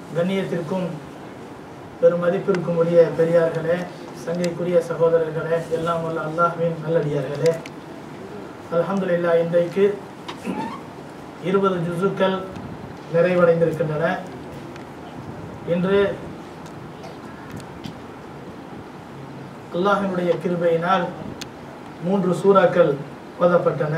கண்ணியத்திற்கும் பெரும் மதிப்பிற்கும் உரிய பெரியார்களே சங்கைக்குரிய சகோதரர்களே எல்லாம் வல்ல அல்லாஹ்வின் நல்லடியார்களே அல்ஹம்துலில்லா இன்றைக்கு இருபது ஜுசுக்கள் நிறைவடைந்திருக்கின்றன இன்று அல்லாஹினுடைய கிருபையினால் மூன்று சூறாக்கள் ஓதப்பட்டன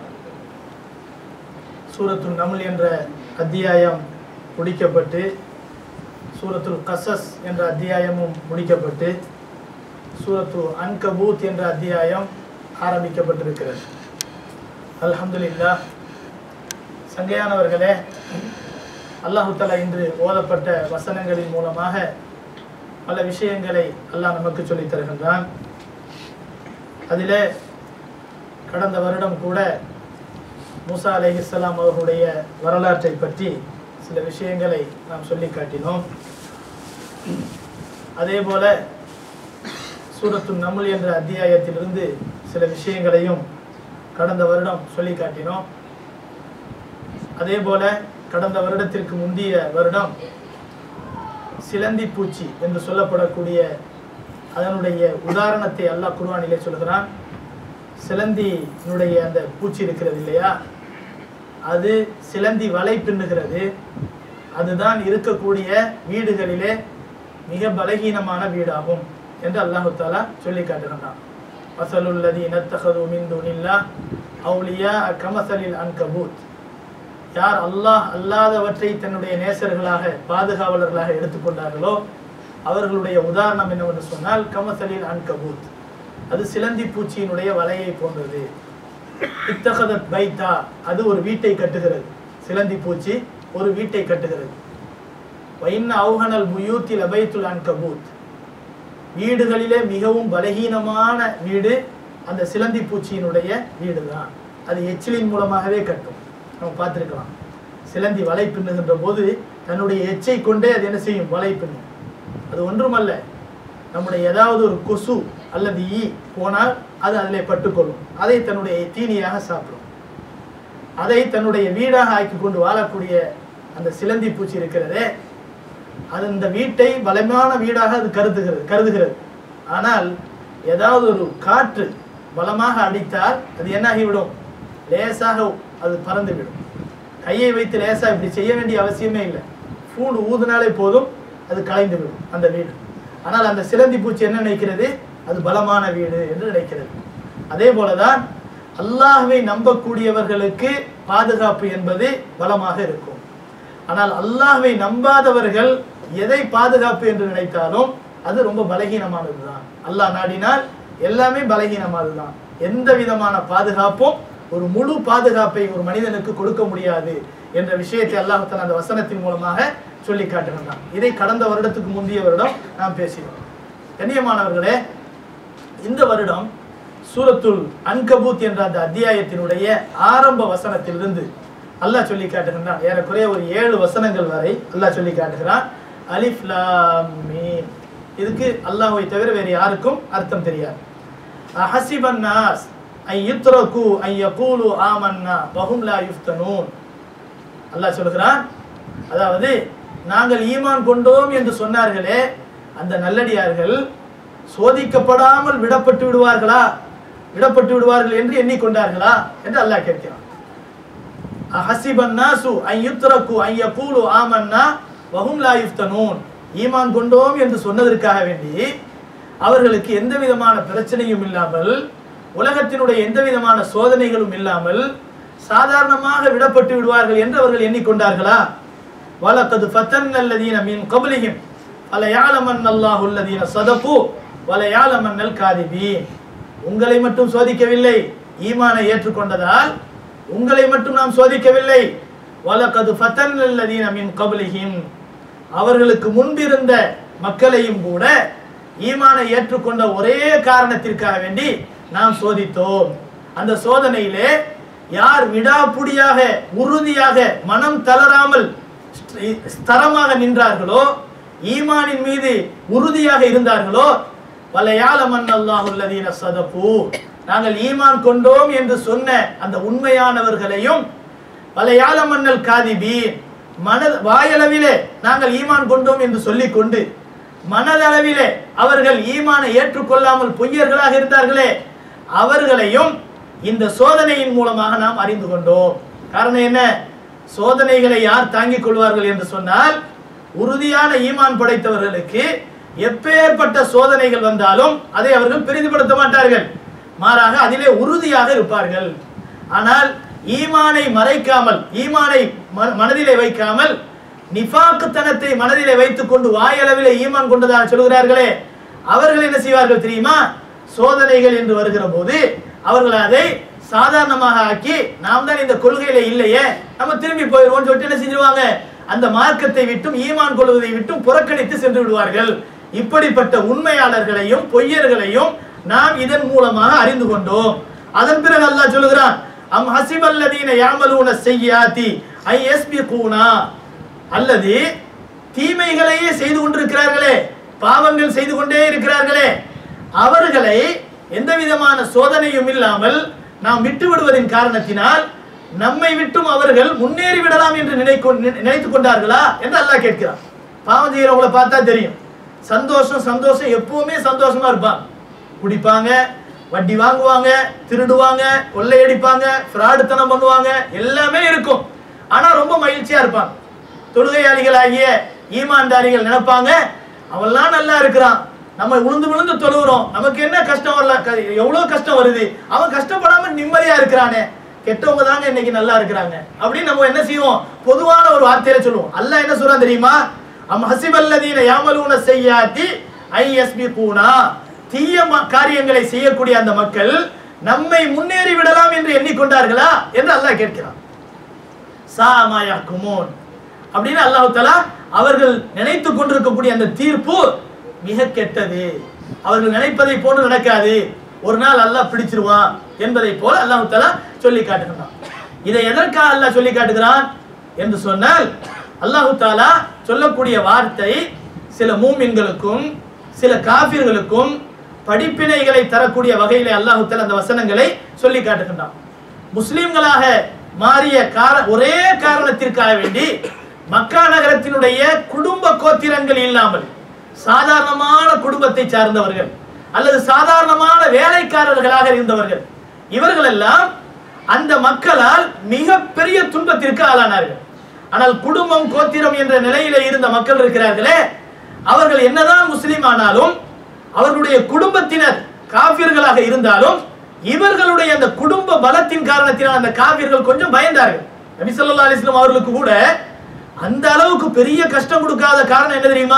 சூரத்துல் நமுல் என்ற அத்தியாயம் முடிக்கப்பட்டு சூரத்துல் கசஸ் என்ற அத்தியாயமும் முடிக்கப்பட்டு சூரத்து அன்கபூத் என்ற அத்தியாயம் ஆரம்பிக்கப்பட்டிருக்கிறது அல்ஹம்துலில்லா சங்கையானவர்களே அல்லாஹு தஆலா இன்று ஓதப்பட்ட வசனங்களின் மூலமாக பல விஷயங்களை அல்லாஹ் நமக்கு சொல்லித் தருகின்றான் அதிலே கடந்த வருடம் கூட மூசா அலைஹிஸ்ஸலாம் அவர்களுடைய வரலாற்றை பற்றி சில விஷயங்களை நாம் சொல்லி காட்டினோம் அதே போல சூரத்து நமுல் என்ற அத்தியாயத்திலிருந்து சில விஷயங்களையும் கடந்த வருடம் சொல்லி காட்டினோம் அதே போல கடந்த வருடத்திற்கு முந்தைய வருடம் சிலந்தி பூச்சி என்று சொல்லப்படக்கூடிய அதனுடைய உதாரணத்தை அல்லாஹ் குர்ஆனிலே சொல்கிறான் சிலந்தியினுடைய அந்த பூச்சி இருக்கிறது இல்லையா அது சிலந்தி வலை பின்னுகிறது அதுதான் இருக்கக்கூடிய வீடுகளிலே மிக பலகீனமான வீடாகும் என்று அல்லாஹு தாலா சொல்லி காட்டுகின்றான் வசலுல்லதி நத்தகது மின் துனில்லா அவுலியா கமசலில் அன்கபூத் யார் அல்லாஹ் அல்லாதவற்றை தன்னுடைய நேசர்களாக பாதுகாவலர்களாக எடுத்துக்கொண்டார்களோ அவர்களுடைய உதாரணம் என்னவென்று சொன்னால் கமசலில் அன்கபூத் அது சிலந்தி பூச்சியினுடைய வலையை போன்றது இத்தகதத் பைத்தா அது ஒரு வீட்டை கட்டுகிறது சிலந்தி பூச்சி ஒரு வீட்டை கட்டுகிறது வைன்ன அவுகனல் புயூத்தில் அபைத்துல் அன்கபூத் வீடுகளிலே மிகவும் பலகீனமான வீடு அந்த சிலந்தி பூச்சியினுடைய வீடு தான் அது எச்சிலின் மூலமாகவே கட்டும் நம்ம பார்த்துருக்கலாம் சிலந்தி வலை பின்னுகின்ற போது தன்னுடைய எச்சை கொண்டே அது என்ன செய்யும் வலை பின்னும் அது ஒன்றுமல்ல நம்முடைய ஏதாவது ஒரு கொசு அல்லது ஈ போனால் அது அதிலே பட்டுக்கொள்ளும் அதை தன்னுடைய தீனியாக சாப்பிடும் அதை தன்னுடைய வீடாக ஆக்கி கொண்டு வாழக்கூடிய அந்த சிலந்தி பூச்சி இருக்கிறதே அது இந்த வீட்டை பலமான வீடாக அது கருதுகிறது கருதுகிறது ஆனால் ஏதாவது ஒரு காற்று பலமாக அடித்தால் அது என்னாகிவிடும் லேசாக அது பறந்துவிடும் கையை வைத்து லேசா இப்படி செய்ய வேண்டிய அவசியமே இல்லை ஃபூடு ஊதுனாலே போதும் அது கலைந்து விடும் அந்த வீடு ஆனால் அந்த சிலந்தி பூச்சி என்ன நினைக்கிறது அது பலமான வீடு என்று நினைக்கிறது அதே போலதான் அல்லாஹ்வை நம்பக்கூடியவர்களுக்கு பாதுகாப்பு என்பது பலமாக இருக்கும் ஆனால் அல்லாஹ்வை நம்பாதவர்கள் எதை பாதுகாப்பு என்று நினைத்தாலும் அது ரொம்ப பலகீனமானதுதான் அல்லாஹ் நாடினால் எல்லாமே பலகீனமானதுதான் எந்த விதமான பாதுகாப்பும் ஒரு முழு பாதுகாப்பை ஒரு மனிதனுக்கு கொடுக்க முடியாது என்ற விஷயத்தை அல்லாஹ் அந்த வசனத்தின் மூலமாக சொல்லி காட்டுகின்றான் இதை கடந்த வருடத்துக்கு முந்தைய வருடம் நாம் பேசினோம் கண்ணியமானவர்களே இந்த வருடம் சூரத்துல் அன்கபூத் என்ற அந்த அத்தியாயத்தினுடைய ஆரம்ப வசனத்திலிருந்து அல்லாஹ் சொல்லி காட்டுகின்றான் ஏறக்குறைய ஒரு ஏழு வசனங்கள் வரை அல்லாஹ் சொல்லி காட்டுகிறான் அலிஃப் லாம் மீம் இதுக்கு அல்லாஹ்வை தவிர வேறு யாருக்கும் அர்த்தம் தெரியாது அஹசிபன் நாஸ் ஐ யுத்ரகு ஐ யகூலு ஆமன்னா வஹும் லா யுஃப்தனூன் அல்லாஹ் சொல்கிறான் அதாவது நாங்கள் ஈமான் கொண்டோம் என்று சொன்னார்களே அந்த நல்லடியார்கள் சோதிக்கப்படாமல் விடப்பட்டு விடுவார்களா விடப்பட்டு விடுவார்கள் என்று எண்ணிக்கொண்டார்களா என்று அல்லாஹ் கேட்கிறான் அஹசிபன் நாசு ஐ யுத்ரகு ஐ யகூலு ஆமன்னா வஹும் லா யுஃப்தனூன் ஈமான் கொண்டோம் என்று சொன்னதற்காக வேண்டி அவர்களுக்கு எந்த விதமான பிரச்சனையும் இல்லாமல் உலகத்தினுடைய எந்த விதமான சோதனைகளும் இல்லாமல் சாதாரணமாக விடப்பட்டு விடுவார்கள் என்று அவர்கள் எண்ணிக்கொண்டார்களா வலக்கது ஃபத்தன் அல்லதீன மீன் கபலிஹிம் வல யாலமன் அல்லாஹு அல்லதீன சதப்பு வல யாலமன்னல் காதிபீன் உங்களை மட்டும் சோதிக்கவில்லை ஈமானை ஏற்றுக்கொண்டதால் உங்களை மட்டும் நாம் சோதிக்கவில்லை வலக்கது ஃபத்தன் அல்லதீன மீன் கபலிஹிம் அவர்களுக்கு முன்பிருந்த மக்களையும் கூட ஈமானை ஏற்றுக்கொண்ட ஒரே காரணத்திற்காக வேண்டி நாம் சோதித்தோம் அந்த சோதனையிலே யார் விடாப்புடியாக உறுதியாக மனம் தளராமல் ஸ்தரமாக நின்றார்களோ ஈமானின் மீது உறுதியாக இருந்தார்களோ வலையாளமன் அல்லாஹுல்லதீன சதப்பு நாங்கள் ஈமான் கொண்டோம் என்று சொன்ன அந்த உண்மையானவர்களையும் வலையாளமன்னல் காதிபீன் மன வாயளவிலே நாங்கள் ஈமான் கொண்டோம் என்று சொல்லிக் கொண்டு மனதளவிலே அவர்கள் ஈமானை ஏற்றுக்கொள்ளாமல் பொய்யர்களாக இருந்தார்களே அவர்களையும் இந்த சோதனையின் மூலமாக நாம் அறிந்து கொண்டோம் காரணம் என்ன சோதனைகளை யார் தாங்கிக் கொள்வார்கள் என்று சொன்னால் உறுதியான ஈமான் படைத்தவர்களுக்கு எப்பேற்பட்ட சோதனைகள் வந்தாலும் அதை அவர்கள் பெரிதுபடுத்த மாட்டார்கள் மாறாக அதிலே உறுதியாக இருப்பார்கள் ஆனால் ஈமானை மறைக்காமல் ஈமானை ம- மனதிலே வைக்காமல் நிஃபாக்குத்தனத்தை மனதிலே வைத்துக் கொண்டு வாயளவிலே ஈமான் கொண்டதாக சொல்கிறார்களே அவர்கள் என்ன செய்வார்கள் தெரியுமா சோதனைகள் என்று வருகிற போது அவர்கள் அதை சாதாரணமாக ஆக்கி நாம் தான் இந்த கொள்கையில இல்லையே நம்ம திரும்பி போயிடுவோம் சொல்லிட்டு என்ன செஞ்சிருவாங்க அந்த மார்க்கத்தை விட்டும் ஈமான் கொள்வதை விட்டும் புறக்கணித்து சென்று விடுவார்கள் இப்படிப்பட்ட உண்மையாளர்களையும் பொய்யர்களையும் நாம் இதன் மூலமாக அறிந்து கொண்டோம் அதன் பிறகு அல்லாஹ் சொல்லுகிறான் அம் ஹசிபல்லதீன யாமலூன செய்யாதி ஐ கூனா அல்லது தீமைகளையே செய்து கொண்டிருக்கிறார்களே பாவங்கள் செய்து கொண்டே இருக்கிறார்களே அவர்களை எந்த விதமான சோதனையும் இல்லாமல் நாம் விட்டு விடுவதின் காரணத்தினால் நம்மை விட்டும் அவர்கள் முன்னேறி விடலாம் என்று நினைக்கொ- நினை- நினைத்துக் கொண்டார்களா என்று அல்லாஹ் கேட்கிறான் பாவம் செய்யறவங்கள பார்த்தா தெரியும் சந்தோஷம் சந்தோஷம் எப்பவுமே சந்தோஷமா இருப்பாங்க குடிப்பாங்க வட்டி வாங்குவாங்க திருடுவாங்க கொள்ளையடிப்பாங்க ஃப்ராடுத்தனம் பண்ணுவாங்க எல்லாமே இருக்கும் ஆனா ரொம்ப மகிழ்ச்சியா இருப்பாங்க தொழுகையாளிகளாகிய ஈமான்தாரிகள் நினைப்பாங்க அவன்லாம் நல்லா இருக்கிறான் நம்ம விழுந்து விழுந்து தொழுகிறோம் நமக்கு என்ன கஷ்டம் வரல க- எவ்வளவு கஷ்டம் வருது அவன் கஷ்டப்படாம நிம்மதியா இருக்கிறானே கெட்டவங்க தாங்க இன்னைக்கு நல்லா இருக்கிறாங்க அப்படின்னு நம்ம என்ன செய்வோம் பொதுவான ஒரு வார்த்தையில சொல்லுவோம் அல்லாஹ் என்ன சொல்றான் தெரியுமா அம் ஹசிபல்லதீன யாமலூன செய்யாத்தி ஐஎஸ்பி கூனா தீய ம- காரியங்களை செய்யக்கூடிய அந்த மக்கள் நம்மை முன்னேறி விடலாம் என்று எண்ணிக்கொண்டார்களா என்று அல்லாஹ் கேட்கிறான் சாமாயா குமோன் அப்படின்னு அல்லாஹ் தஆலா அவர்கள் நினைத்து கொண்டிருக்கக்கூடிய அந்த தீர்ப்பு மிக கெட்டது அவர்கள் நினைப்பதை போன்று நடக்காது ஒரு நாள் அல்லாஹ் பிடிச்சிருவான் என்பதை போல அல்லாஹ் தஆலா சொல்லி காட்டுகிறான் இதை எதற்காக அல்லாஹ் சொல்லி காட்டுகிறான் என்று சொன்னால் அல்லாஹ் தஆலா சொல்லக்கூடிய வார்த்தை சில மூமின்களுக்கும் சில காபிர்களுக்கும் படிப்பினைகளை தரக்கூடிய வகையிலே அல்லாஹ் தஆலா அந்த வசனங்களை சொல்லி காட்டுகின்றான் முஸ்லிம்களாக மாறிய கார ஒரே காரணத்திற்காக வேண்டி மக்கா நகரத்தினுடைய குடும்ப கோத்திரங்கள் இல்லாமல் சாதாரணமான குடும்பத்தை சார்ந்தவர்கள் அல்லது சாதாரணமான வேலைக்காரர்களாக இருந்தவர்கள் இவர்கள் எல்லாம் அந்த மக்களால் மிகப்பெரிய துன்பத்திற்கு ஆளானார்கள் ஆனால் குடும்பம் கோத்திரம் என்ற நிலையில இருந்த மக்கள் இருக்கிறார்களே அவர்கள் என்னதான் முஸ்லிம் ஆனாலும் அவர்களுடைய குடும்பத்தினர் காபிர்களாக இருந்தாலும் இவர்களுடைய அந்த குடும்ப பலத்தின் காரணத்தினால் அந்த காபிர்கள் கொஞ்சம் பயந்தார்கள் நபி ஸல்லல்லாஹு அலைஹி வஸல்லம் அவர்களுக்கு கூட அந்த அளவுக்கு பெரிய கஷ்டம் கொடுக்காத காரணம் என்ன தெரியுமா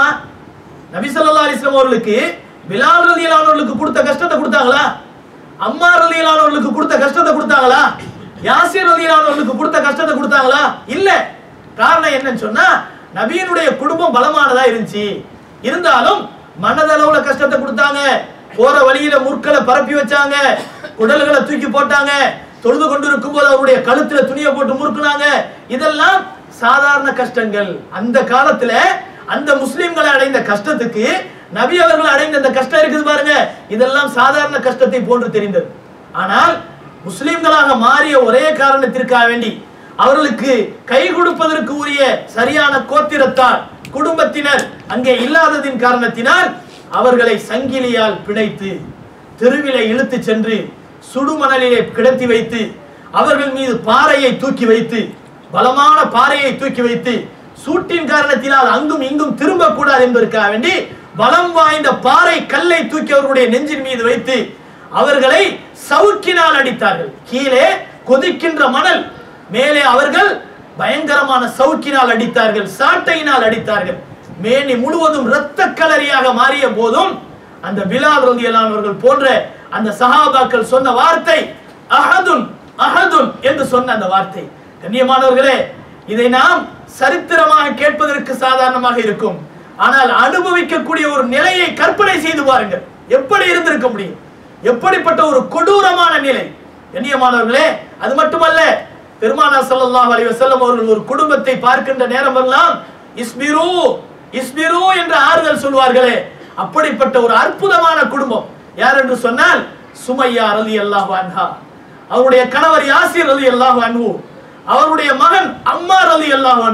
நபி ஸல்லல்லாஹு அலைஹி வஸல்லம் அவர்களுக்கு பிலால் ரலியல்லாஹு அவர்களுக்கு கொடுத்த கஷ்டத்தை கொடுத்தாங்களா அம்மா ரலியல்லாஹு அவர்களுக்கு கொடுத்த கஷ்டத்தை கொடுத்தாங்களா யாசிர் ரலியல்லாஹு அவர்களுக்கு கொடுத்த கஷ்டத்தை கொடுத்தாங்களா இல்ல காரணம் என்னன்னு சொன்னா நபியினுடைய குடும்பம் பலமானதா இருந்துச்சு இருந்தாலும் மனதளவுல கஷ்டத்தை கொடுத்தாங்க போற வழியில முற்களை பரப்பி வச்சாங்க குடல்களை தூக்கி போட்டாங்க தொழுது கொண்டிருக்கும் போது அவருடைய கழுத்துல துணியை போட்டு முறுக்குனாங்க இதெல்லாம் சாதாரண கஷ்டங்கள் அந்த காலத்துல அந்த முஸ்லிம்களை அடைந்த கஷ்டத்துக்கு நபி அவர்கள் அடைந்த அந்த கஷ்டம் இருக்குது பாருங்க இதெல்லாம் சாதாரண கஷ்டத்தை போன்று தெரிந்தது ஆனால் முஸ்லிம்களாக மாறிய ஒரே காரணத்திற்காக வேண்டி அவர்களுக்கு கை கொடுப்பதற்கு உரிய சரியான கோத்திரத்தார் குடும்பத்தினர் அங்கே இல்லாததின் காரணத்தினால் அவர்களை சங்கிலியால் பிணைத்து தெருவிலே இழுத்து சென்று சுடுமணலிலே கிடத்தி வைத்து அவர்கள் மீது பாறையை தூக்கி வைத்து பலமான பாறையை தூக்கி வைத்து சூட்டின் காரணத்தினால் அங்கும் இங்கும் திரும்பக்கூடாது என்பதற்காக வேண்டி பலம் வாய்ந்த பாறை கல்லை தூக்கி அவர்களுடைய நெஞ்சின் மீது வைத்து அவர்களை சவுக்கினால் அடித்தார்கள் கீழே கொதிக்கின்ற மணல் மேலே அவர்கள் பயங்கரமான சவுக்கினால் அடித்தார்கள் சாட்டையினால் அடித்தார்கள் மேனி முழுவதும் இரத்த கலரியாக மாறிய போதும் அந்த பிலால் ரலியல்லாஹு அவர்கள் போன்ற அந்த சஹாபாக்கள் சொன்ன வார்த்தை அஹதுன் அஹதுன் என்று சொன்ன அந்த வார்த்தை கண்ணியமானவர்களே இதை நாம் சரித்திரமாக கேட்பதற்கு சாதாரணமாக இருக்கும் ஆனால் அனுபவிக்கக்கூடிய ஒரு நிலையை கற்பனை செய்து பாருங்கள் எப்படி இருந்திருக்க முடியும் எப்படிப்பட்ட ஒரு கொடூரமான நிலை கண்ணியமானவர்களே அது மட்டுமல்ல பெருமானார் ஸல்லல்லாஹு அலைஹி வஸல்லம் அவர்கள் ஒரு குடும்பத்தை பார்க்கின்ற நேரமெல்லாம் இஸ்பிரு இஸ்பிரு என்று ஆறுதல் சொல்வார்களே அப்படிப்பட்ட ஒரு அற்புதமான குடும்பம் யார் என்று சொன்னால் சுமையா ரலியல்லாஹு அன்ஹா அவருடைய கணவர் யாசிர் ரலியல்லாஹு அன்ஹு அவருடைய மகன் அம்மார் ரலியல்லாஹு அன்ஹு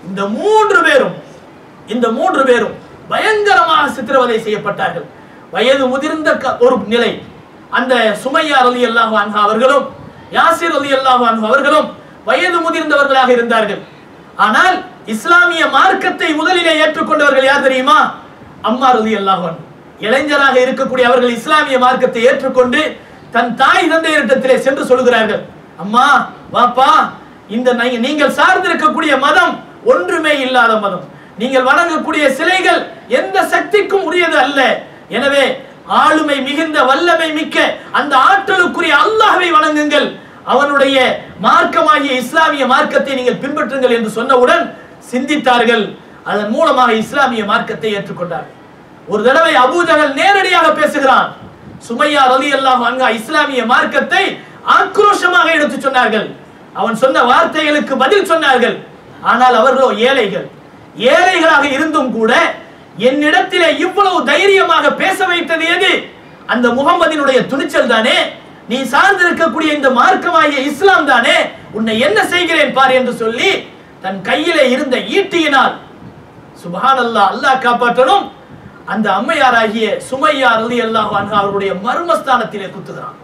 இந்த மூன்று பேரும் இந்த மூன்று பேரும் பயங்கரமாக சித்திரவதை செய்யப்பட்டார்கள் வயது முதிர்ந்த க- ஒரு நிலை அந்த சுமையா ரலி அல்லாஹு அன்ஹா அவர்களும் யாசிர் ரலி அல்லாஹு அன்ஹு அவர்களும் வயது முதிர்ந்தவர்களாக இருந்தார்கள் ஆனால் இஸ்லாமிய மார்க்கத்தை முதலிலே ஏற்றுக்கொண்டவர்கள் யார் தெரியுமா அம்மா ரலி அல்லாஹு அன்ஹு இளைஞராக இருக்கக்கூடிய அவர்கள் இஸ்லாமிய மார்க்கத்தை ஏற்றுக்கொண்டு தன் தாய் தந்தையரிடத்திலே சென்று சொல்கிறார்கள் அம்மா வாப்பா இந்த நீ- நீங்கள் சார்ந்திருக்கக்கூடிய மதம் ஒன்றுமே இல்லாத மதம் நீங்கள் வணங்கக்கூடிய சிலைகள் எந்த சக்திக்கும் உரியது அல்ல எனவே ஆளுமை மிகுந்த வல்லமை மிக்க அந்த ஆற்றலுக்குரிய அல்லாஹ்வை வணங்குங்கள் அவனுடைய மார்க்கமாகிய இஸ்லாமிய மார்க்கத்தை நீங்கள் பின்பற்றுங்கள் என்று சொன்னவுடன் சிந்தித்தார்கள் அதன் மூலமாக இஸ்லாமிய மார்க்கத்தை ஏற்றுக்கொண்டார்கள் ஒரு தடவை அபூஜகல் நேரடியாக பேசுகிறான் சுமையா ரலி அல்லாஹ் அன்ஹா இஸ்லாமிய மார்க்கத்தை ஆக்ரோஷமாக எடுத்து சொன்னார்கள் அவன் சொன்ன வார்த்தைகளுக்கு பதில் சொன்னார்கள் ஆனால் அவர்களோ ஏழைகள் ஏழைகளாக இருந்தும் கூட என்னிடத்திலே இவ்வளவு தைரியமாக பேச வைத்தது எது அந்த முகம்மதினுடைய துணிச்சல் தானே நீ சார்ந்திருக்கக்கூடிய இந்த மார்க்கமாகிய இஸ்லாம் தானே உன்னை என்ன செய்கிறேன் பார் என்று சொல்லி தன் கையிலே இருந்த ஈட்டியினால் சுபஹானல்லாஹ் அல்லாஹ் காப்பாற்றணும் அந்த அம்மையாராகிய சுமையா ரலி அல்லாஹ் அவருடைய மர்மஸ்தானத்திலே குத்துகிறான்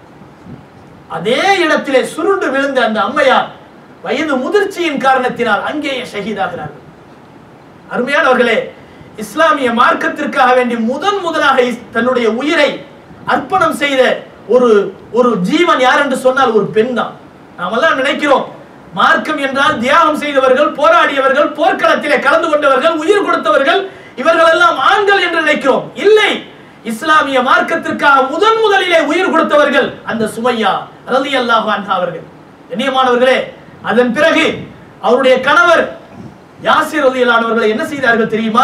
அதே இடத்திலே சுருண்டு விழுந்த அந்த அம்மையார் வயது முதிர்ச்சியின் காரணத்தினால் அங்கேயே ஷஹீதாகிறார்கள் அருமையானவர்களே இஸ்லாமிய மார்க்கத்திற்காக வேண்டி முதன் முதலாக இஸ்- தன்னுடைய உயிரை அர்ப்பணம் செய்த ஒரு ஒரு ஜீவன் யார் என்று சொன்னால் ஒரு பெண் தான் நாமெல்லாம் நினைக்கிறோம் மார்க்கம் என்றால் தியாகம் செய்தவர்கள் போராடியவர்கள் போர்க்களத்திலே கலந்து கொண்டவர்கள் உயிர் கொடுத்தவர்கள் இவர்கள் எல்லாம் ஆண்கள் என்று நினைக்கிறோம் இல்லை இஸ்லாமிய மார்க்கத்திற்காக முதன் முதலிலே உயிர் கொடுத்தவர்கள் அந்த சுமையா ரலியல்லாஹு அன்ஹா அவர்கள் கண்ணியமானவர்களே அதன் பிறகு அவருடைய கணவர் யாசிர் ரலியல்லானவர்களை என்ன செய்தார்கள் தெரியுமா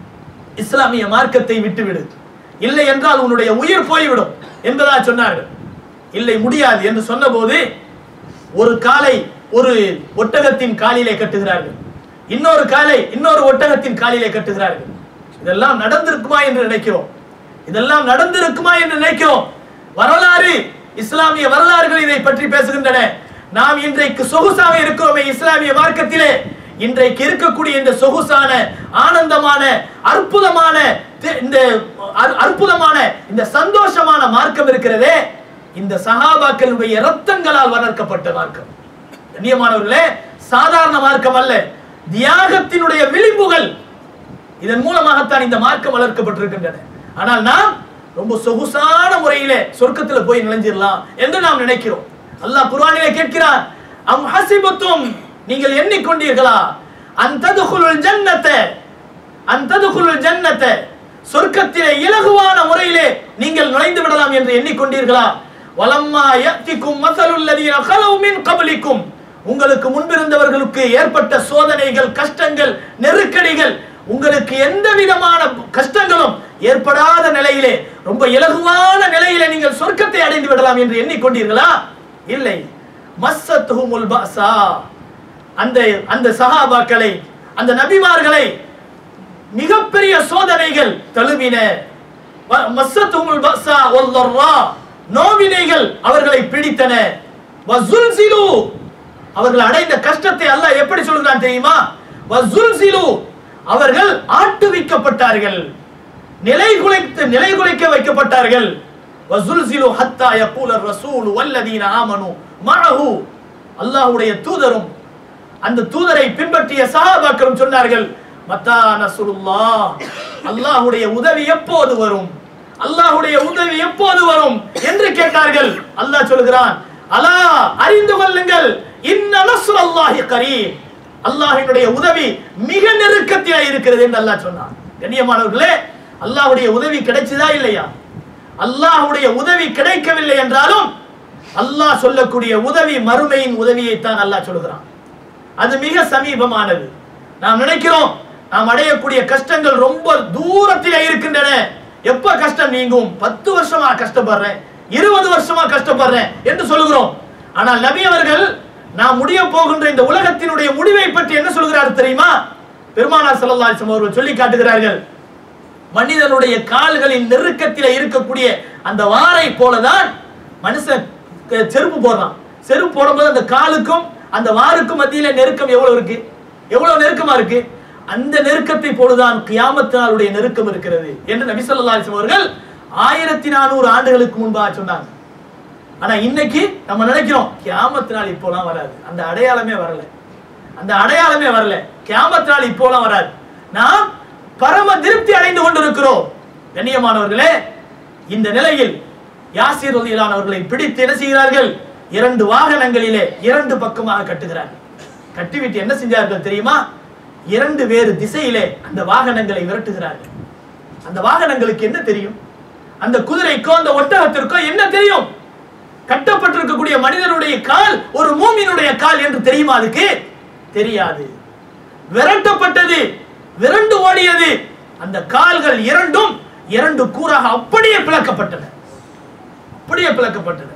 இஸ்லாமிய மார்க்கத்தை விட்டுவிடு இல்லை என்றால் உன்னுடைய உயிர் போய்விடும் என்பதா சொன்னார்கள் இல்லை முடியாது என்று சொன்னபோது ஒரு காலை ஒரு ஒட்டகத்தின் காலிலே கட்டுகிறார்கள் இன்னொரு காலை இன்னொரு ஒட்டகத்தின் காலிலே கட்டுகிறார்கள் இதெல்லாம் நடந்திருக்குமா என்று நினைக்கிறோம் இதெல்லாம் நடந்திருக்குமா என்று நினைக்கிறோம் வரலாறு இஸ்லாமிய வரலாறுகள் இதை பற்றி பேசுகின்றன நாம் இன்றைக்கு சொகுசாக இருக்கிறோமே இஸ்லாமிய மார்க்கத்திலே இன்றைக்கு இருக்கக்கூடிய இந்த சொகுசான ஆனந்தமான அற்புதமான தி- இந்த அற்- அற்புதமான இந்த சந்தோஷமான மார்க்கம் இருக்கிறதே இந்த சஹாபாக்களுடைய ரத்தங்களால் வளர்க்கப்பட்ட மார்க்கம் கண்ணியமானவர்களே சாதாரண மார்க்கம் அல்ல தியாகத்தினுடைய விளிம்புகள் இதன் மூலமாகத்தான் இந்த மார்க்கம் வளர்க்கப்பட்டிருக்கின்றன ஆனால் நாம் ரொம்ப சொகுசான முறையிலே சொர்க்கத்துல போய் நுழைஞ்சிடலாம் என்று நாம் நினைக்கிறோம் அல்லாஹ் குர்ஆனிலே கேட்கிறான் அம் ஹசிபத்தும் நீங்கள் எண்ணிக்கொண்டீர்களா அந்ததுகுலுல் ஜன்னத அந்ததுகுலுல் ஜன்னத சொர்க்கத்திலே இலகுவான முறையிலே நீங்கள் நுழைந்து விடலாம் என்று எண்ணிக்கொண்டீர்களா வலம்மா யத்திக்கும் மசலுல் லதீன கலவு மின் கபலிக்கும் உங்களுக்கு முன்பிருந்தவர்களுக்கு ஏற்பட்ட சோதனைகள் கஷ்டங்கள் நெருக்கடிகள் உங்களுக்கு எந்த விதமான கஷ்டங்களும் ஏற்படாத நிலையிலே ரொம்ப இலகுவான நிலையிலே நீங்கள் சொர்க்கத்தை அடைந்து விடலாம் என்று எண்ணிக்கொண்டீர்களா இல்லை மஸ்ஸத்துஹுமுல் பஸா அந்த அந்த சஹாபாக்களை அந்த நபிமார்களை மிகப்பெரிய சோதனைகள் தழுவின வ- மஸ்ஸத்துஹுமுல் பஸா வல் ضرா நோவினைகள் அவர்களை பிடித்தன வஸுல்சிலு அவர்கள் அடைந்த கஷ்டத்தை அல்லாஹ் எப்படி சொல்கிறான் தெரியுமா வஸுல்சிலு அவர்கள் ஆட்டுவிக்கப்பட்டார்கள் நிலை குலைத்து நிலை குலைக்க வைக்கப்பட்டார்கள் வஸுல்சிலு ஹத்தா யகூல ரசூல் வல்லதீன ஆமனு மஅஹு அல்லாஹ்வுடைய தூதரும் அந்த தூதரை பின்பற்றிய சஹாபாக்களும் சொன்னார்கள் மத்தா நஸ்ருல்லாஹ் அல்லாஹ்வுடைய உதவி எப்போது வரும் அல்லாஹ்வுடைய உதவி எப்போது வரும் என்று கேட்டார்கள் அல்லாஹ் சொல்கிறான் அலா அறிந்து கொள்ளுங்கள் இன்ன நஸ்ருல்லாஹி கரீம் அல்லாஹ்வினுடைய உதவி மிக நெருக்கத்திலே இருக்கிறது என்று அல்லாஹ் சொன்னான் கண்ணியமானவர்களே அல்லாஹ்வுடைய உதவி கிடைச்சதா இல்லையா அல்லாஹ்வுடைய உதவி கிடைக்கவில்லை என்றாலும் அல்லாஹ் சொல்லக்கூடிய உதவி மறுமையின் உதவியை தான் அல்லாஹ் சொல்கிறான் அது மிக சமீபமானது நாம் நினைக்கிறோம் நாம் அடையக்கூடிய கஷ்டங்கள் ரொம்ப தூரத்திலே இருக்கின்றன எப்ப கஷ்டம் நீங்கும் பத்து வருஷமா கஷ்டப்படுறேன் இருபது வருஷமா கஷ்டப்படுறேன் என்று சொல்லுகிறோம் ஆனால் நபி அவர்கள் நாம் முடிய போகின்ற இந்த உலகத்தினுடைய முடிவை பற்றி என்ன சொல்கிறார் தெரியுமா பெருமானார் ஸல்லல்லாஹு அலைஹி வஸல்லம் அவர்கள் சொல்லி காட்டுகிறார்கள் மனிதனுடைய கால்களின் நெருக்கத்திலே இருக்கக்கூடிய அந்த வாரை போலதான் மனுஷன் க- செருப்பு போடுறான் செருப்பு போடும்போது அந்த காலுக்கும் அந்த வாருக்கும் மத்தியில நெருக்கம் எவ்வளவு இருக்கு எவ்வளவு நெருக்கமா இருக்கு அந்த நெருக்கத்தை போலதான் கியாமத் நாளுடைய நெருக்கம் இருக்கிறது என்று நபி ஸல்லல்லாஹு அலைஹி வஸல்லம் அவர்கள் ஆயிரத்தி நானூறு ஆண்டுகளுக்கு முன்பாக சொன்னாங்க ஆனா இன்னைக்கு நம்ம நினைக்கிறோம் கியாமத் நாள் இப்போலாம் வராது அந்த அடையாளமே வரல அந்த அடையாளமே வரல கியாமத் நாள் இப்போலாம் வராது நாம் பரம திருப்தி அடைந்து கொண்டிருக்கிறோம் கண்ணியமானவர்களே இந்த நிலையில் யாசிர் அவர்களை பிடித்து என்ன செய்கிறார்கள் இரண்டு வாகனங்களிலே இரண்டு பக்கமாக கட்டுகிறார்கள் கட்டிவிட்டு என்ன செஞ்சார்கள் தெரியுமா இரண்டு வேறு திசையிலே அந்த வாகனங்களை விரட்டுகிறார்கள் அந்த வாகனங்களுக்கு என்ன தெரியும் அந்த குதிரைக்கோ அந்த ஒட்டகத்திற்கோ என்ன தெரியும் கட்டப்பட்டிருக்கக்கூடிய மனிதனுடைய கால் ஒரு மூமியினுடைய கால் என்று தெரியுமா அதுக்கு தெரியாது விரட்டப்பட்டது விரண்டு ஓடியது அந்த கால்கள் இரண்டும் இரண்டு கூறாக அப்படியே பிளக்கப்பட்டன அப்படியே பிளக்கப்பட்டன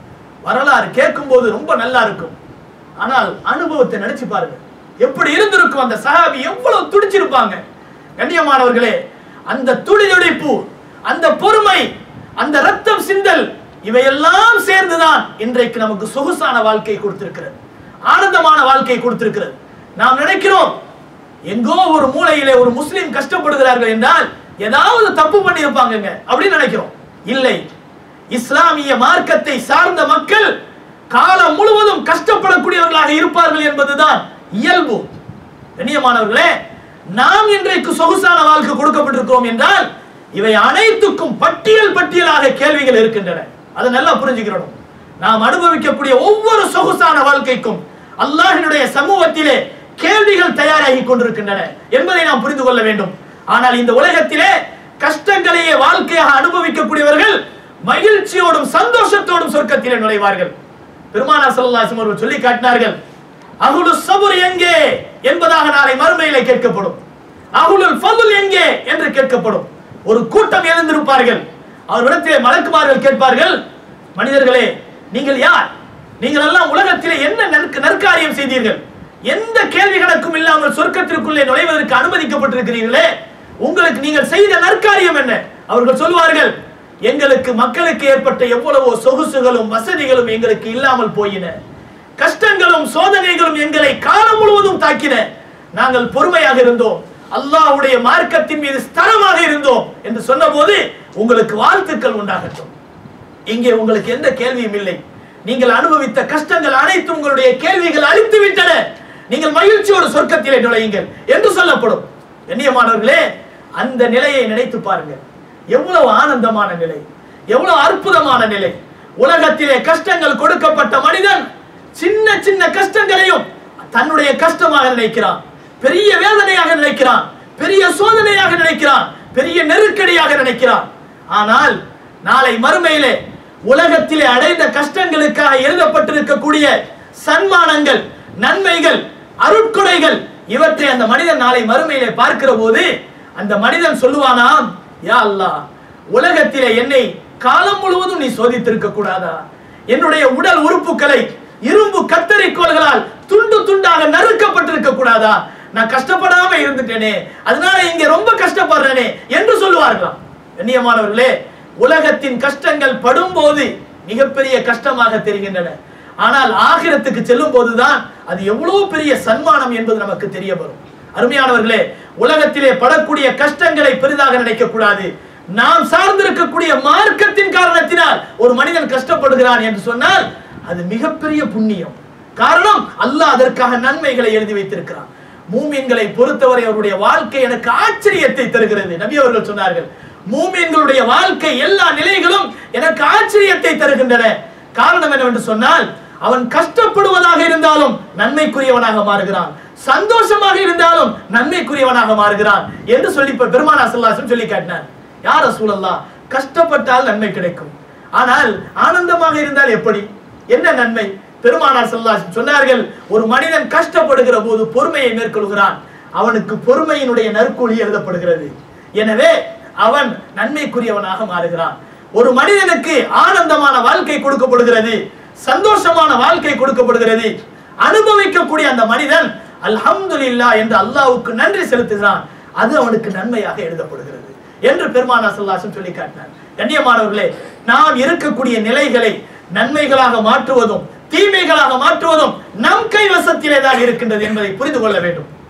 வரலாறு கேட்கும்போது ரொம்ப நல்லா இருக்கும் ஆனால் அனுபவத்தை நினைச்சு பாருங்க எப்படி இருந்திருக்கும் அந்த சஹாபி எவ்வளவு துடிச்சிருப்பாங்க கண்ணியமானவர்களே அந்த துடிதுடிப்பு அந்த பொறுமை அந்த ரத்தம் சிந்தல் இவையெல்லாம் சேர்ந்துதான் இன்றைக்கு நமக்கு சொகுசான வாழ்க்கை கொடுத்திருக்கிறது ஆனந்தமான வாழ்க்கை கொடுத்திருக்கிறது நாம் நினைக்கிறோம் எங்கோ ஒரு மூலையிலே ஒரு முஸ்லிம் கஷ்டப்படுகிறார்கள் என்றால் ஏதாவது தப்பு பண்ணி இருப்பாங்கங்க அப்படின்னு நினைக்கிறோம் இல்லை இஸ்லாமிய மார்க்கத்தை சார்ந்த மக்கள் காலம் முழுவதும் கஷ்டப்படக்கூடியவர்களாக இருப்பார்கள் என்பதுதான் இயல்பு கண்ணியமானவர்களே நாம் இன்றைக்கு சொகுசான வாழ்க்கை கொடுக்கப்பட்டிருக்கிறோம் என்றால் இவை அனைத்துக்கும் பட்டியல் பட்டியலாக கேள்விகள் இருக்கின்றன அதை நல்லா புரிஞ்சுக்கிறோம் நாம் அனுபவிக்கக்கூடிய ஒவ்வொரு சொகுசான வாழ்க்கைக்கும் அல்லாஹினுடைய சமூகத்திலே கேள்விகள் தயாராகி கொண்டிருக்கின்றன என்பதை நாம் புரிந்து கொள்ள வேண்டும் ஆனால் இந்த உலகத்திலே கஷ்டங்களையே வாழ்க்கையாக அனுபவிக்கக்கூடியவர்கள் மகிழ்ச்சியோடும் சந்தோஷத்தோடும் சொர்க்கத்திலே நுழைவார்கள் பெருமானா ஸல்லல்லாஹு அவர்கள் சொல்லி காட்டினார்கள் அகுலு சபுர் எங்கே என்பதாக நாளை மறுமையிலே கேட்கப்படும் அகுலுல் ஃபதுல் எங்கே என்று கேட்கப்படும் ஒரு கூட்டம் எழுந்திருப்பார்கள் அவரிடத்திலே மலக்குமார்கள் கேட்பார்கள் மனிதர்களே நீங்கள் யார் நீங்கள் எல்லாம் உலகத்திலே என்ன நற்க- நற்காரியம் செய்தீர்கள் எந்த கேள்வி கணக்கும் இல்லாமல் சொர்க்கத்திற்குள்ளே நுழைவதற்கு அனுமதிக்கப்பட்டிருக்கிறீர்களே உங்களுக்கு நீங்கள் செய்த நற்காரியம் என்ன அவர்கள் சொல்வார்கள் எங்களுக்கு மக்களுக்கு ஏற்பட்ட எவ்வளவோ சொகுசுகளும் வசதிகளும் எங்களுக்கு இல்லாமல் போயின கஷ்டங்களும் சோதனைகளும் எங்களை காலம் முழுவதும் தாக்கின நாங்கள் பொறுமையாக இருந்தோம் அல்லாஹ்வுடைய மார்க்கத்தின் மீது ஸ்தரமாக இருந்தோம் என்று சொன்னபோது உங்களுக்கு வாழ்த்துக்கள் உண்டாகட்டும் இங்கே உங்களுக்கு எந்த கேள்வியும் இல்லை நீங்கள் அனுபவித்த கஷ்டங்கள் அனைத்தும் உங்களுடைய கேள்விகள் அழித்து விட்டன நீங்கள் மகிழ்ச்சியோடு சொர்க்கத்திலே நுழையுங்கள் என்று சொல்லப்படும் கண்ணியமானவர்களே அந்த நிலையை நினைத்து பாருங்கள் எவ்வளவு ஆனந்தமான நிலை எவ்வளவு அற்புதமான நிலை உலகத்திலே கஷ்டங்கள் கொடுக்கப்பட்ட மனிதன் சின்ன சின்ன கஷ்டங்களையும் தன்னுடைய கஷ்டமாக நினைக்கிறான் பெரிய வேதனையாக நினைக்கிறான் பெரிய சோதனையாக நினைக்கிறான் பெரிய நெருக்கடியாக நினைக்கிறான் ஆனால் நாளை மறுமையிலே உலகத்திலே அடைந்த கஷ்டங்களுக்காக எழுதப்பட்டிருக்கக்கூடிய சன்மானங்கள் நன்மைகள் அருட்கொடைகள் இவற்றை அந்த மனிதன் நாளை மறுமையிலே பார்க்கிற போது அந்த மனிதன் சொல்லுவானாம் யா அல்லாஹ் உலகத்திலே என்னை காலம் முழுவதும் நீ சோதித்திருக்க கூடாதா என்னுடைய உடல் உறுப்புகளை இரும்பு கத்தரிக்கோள்களால் துண்டு துண்டாக நறுக்கப்பட்டிருக்க கூடாதா நான் கஷ்டப்படாம இருந்துட்டேனே அதனால இங்க ரொம்ப கஷ்டப்படுறேனே என்று சொல்லுவார்களாம் கண்ணியமானவர்களே உலகத்தின் கஷ்டங்கள் படும்போது மிகப்பெரிய கஷ்டமாக தெரிகின்றன ஆனால் ஆகிரத்துக்கு செல்லும் போதுதான் அது எவ்வளவு பெரிய சன்மானம் என்பது நமக்கு தெரிய வரும் அருமையானவர்களே உலகத்திலே படக்கூடிய கஷ்டங்களை பெரிதாக நினைக்க கூடாது நாம் சார்ந்திருக்கக்கூடிய மார்க்கத்தின் காரணத்தினால் ஒரு மனிதன் கஷ்டப்படுகிறான் என்று சொன்னால் அது மிகப்பெரிய புண்ணியம் காரணம் அல்லாஹ் அதற்காக நன்மைகளை எழுதி வைத்திருக்கிறான் மூமின்களை பொறுத்தவரை அவருடைய வாழ்க்கை எனக்கு ஆச்சரியத்தை தருகிறது நபி அவர்கள் சொன்னார்கள் மூமின்களுடைய வாழ்க்கை எல்லா நிலைகளும் எனக்கு ஆச்சரியத்தை தருகின்றன காரணம் என்னவென்று சொன்னால் அவன் கஷ்டப்படுவதாக இருந்தாலும் நன்மைக்குரியவனாக மாறுகிறான் சந்தோஷமாக இருந்தாலும் நன்மைக்குரியவனாக மாறுகிறான் என்று சொல்லி இப்ப பெருமானா சல்லாசம் சொல்லி காட்டினார் யார் ரசூலல்லா கஷ்டப்பட்டால் நன்மை கிடைக்கும் ஆனால் ஆனந்தமாக இருந்தால் எப்படி என்ன நன்மை பெருமானார் ஸல்லல்லாஹு சொன்னார்கள் ஒரு மனிதன் கஷ்டப்படுகிற போது பொறுமையை மேற்கொள்கிறான் அவனுக்கு பொறுமையினுடைய நற்கூலி எழுதப்படுகிறது எனவே அவன் நன்மைக்குரியவனாக மாறுகிறான் ஒரு மனிதனுக்கு ஆனந்தமான வாழ்க்கை கொடுக்கப்படுகிறது சந்தோஷமான வாழ்க்கை கொடுக்கப்படுகிறது அனுபவிக்கக்கூடிய அந்த மனிதன் அல்ஹம்துலில்லாஹ் என்று அல்லாஹ்வுக்கு நன்றி செலுத்துகிறான் அது அவனுக்கு நன்மையாக எழுதப்படுகிறது என்று பெருமானா சல்லாசம் சொல்லி காட்டினார் கண்ணியமானவர்களே நாம் இருக்கக்கூடிய நிலைகளை நன்மைகளாக மாற்றுவதும் தீமைகளாக மாற்றுவதும் நம் கைவசத்திலே தான் இருக்கின்றது என்பதை புரிந்து கொள்ள வேண்டும்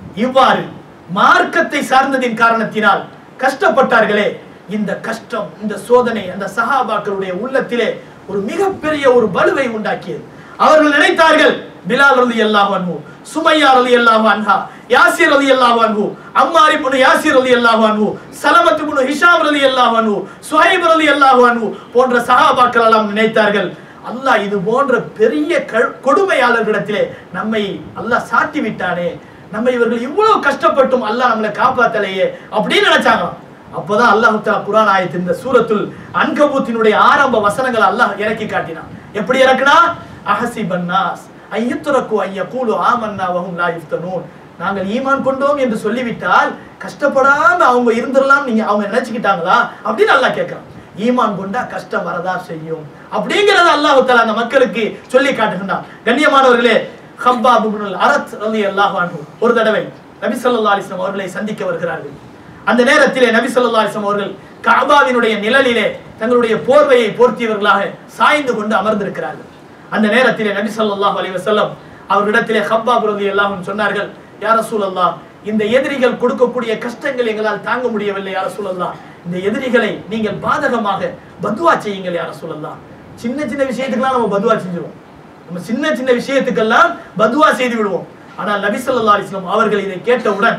இவ்வாறு மார்க்கத்தை சார்ந்ததின் காரணத்தினால் கஷ்டப்பட்டார்களே இந்த கஷ்டம் இந்த சோதனை அந்த சஹாபாக்களுடைய உள்ளத்திலே ஒரு மிகப்பெரிய ஒரு பலுவை உண்டாக்கியது அவர்கள் நினைத்தார்கள் பிலால் ரலி அல்லாஹ் அன்ஹு சுமையா ரலி அல்லாஹ் அன்ஹா யாசிர் ரலி அல்லாஹ் அன்ஹு அம்மார் இப்னு யாசிர் ரலி அல்லாஹ் அன்ஹு சலமத் இப்னு ஹிஷாம் ரலி அல்லாஹ் அன்ஹு சுஹைப் ரலி அல்லாஹ் அன்ஹு போன்ற சஹாபாக்கள் எல்லாம் நினைத்தார்கள் அல்லாஹ் இது போன்ற பெரிய க- கொடுமையாளர்களிடத்திலே நம்மை அல்லாஹ் சாட்டி விட்டானே நம்ம இவர்கள் இவ்வளவு கஷ்டப்பட்டும் அல்லாஹ் நம்மளை காப்பாத்தலையே அப்படின்னு நினைச்சாங்களாம் அப்பதான் அல்லாஹ் தஆலா குர்ஆன் ஆயத்து இந்த சூரத்துல் அன்கபூத்தினுடைய ஆரம்ப வசனங்களை அல்லாஹ் இறக்கி காட்டினான் எப்படி இறக்குனா அஹசிபன் நாஸ் ஐயுத்ரகு ஐயகூலு ஆமன்னா வஹும் லா யுஃப்தனூன் நாங்கள் ஈமான் கொண்டோம் என்று சொல்லிவிட்டால் கஷ்டப்படாம அவங்க இருந்துடலாம் நீங்க அவங்க நினைச்சுக்கிட்டாங்களா அப்படின்னு அல்லாஹ் கேட்கிறான் ஈமான் கொண்டா கஷ்டம் வரதா செய்யும் அப்படிங்கறத அல்லாஹ் தஆலா அந்த மக்களுக்கு சொல்லி காட்டுகின்றான் கண்ணியமானவர்களே ஹப்பாப் இப்னுல் அரத் ரலியல்லாஹு அன்ஹு ஒரு தடவை நபி ஸல்லல்லாஹு அலைஹி வஸல்லம் அவர்களை சந்திக்க வருகிறார்கள் அந்த நேரத்திலே நபி ஸல்லல்லாஹு அலைஹி வஸல்லம் அவர்கள் கஅபாவினுடைய நிழலிலே தங்களுடைய போர்வையை போர்த்தியவர்களாக சாய்ந்து கொண்டு அமர்ந்திருக்கிறார்கள் அந்த நேரத்திலே நபி ஸல்லல்லாஹு அலைஹி வஸல்லம் அவர்களிடத்திலே ஹப்பாப் ரலியல்லாஹு அன்ஹு சொன்னார்கள் யா ரசூலல்லாஹ் இந்த எதிரிகள் கொடுக்கக்கூடிய கஷ்டங்கள் எங்களால் தாங்க முடியவில்லை யா ரசூலல்லாஹ் இந்த எதிரிகளை நீங்கள் பாதகமாக பத்வா செய்யுங்கள் யா ரசூலல்லாஹ் சின்ன சின்ன விஷயத்துக்கெல்லாம் நம்ம பத்வா செஞ்சிருவோம் நம்ம சின்ன சின்ன விஷயத்துக்கெல்லாம் பத்வா செய்து விடுவோம் ஆனால் நபி ஸல்லல்லாஹு அலைஹி வஸல்லம் அவர்கள் இதை கேட்டவுடன்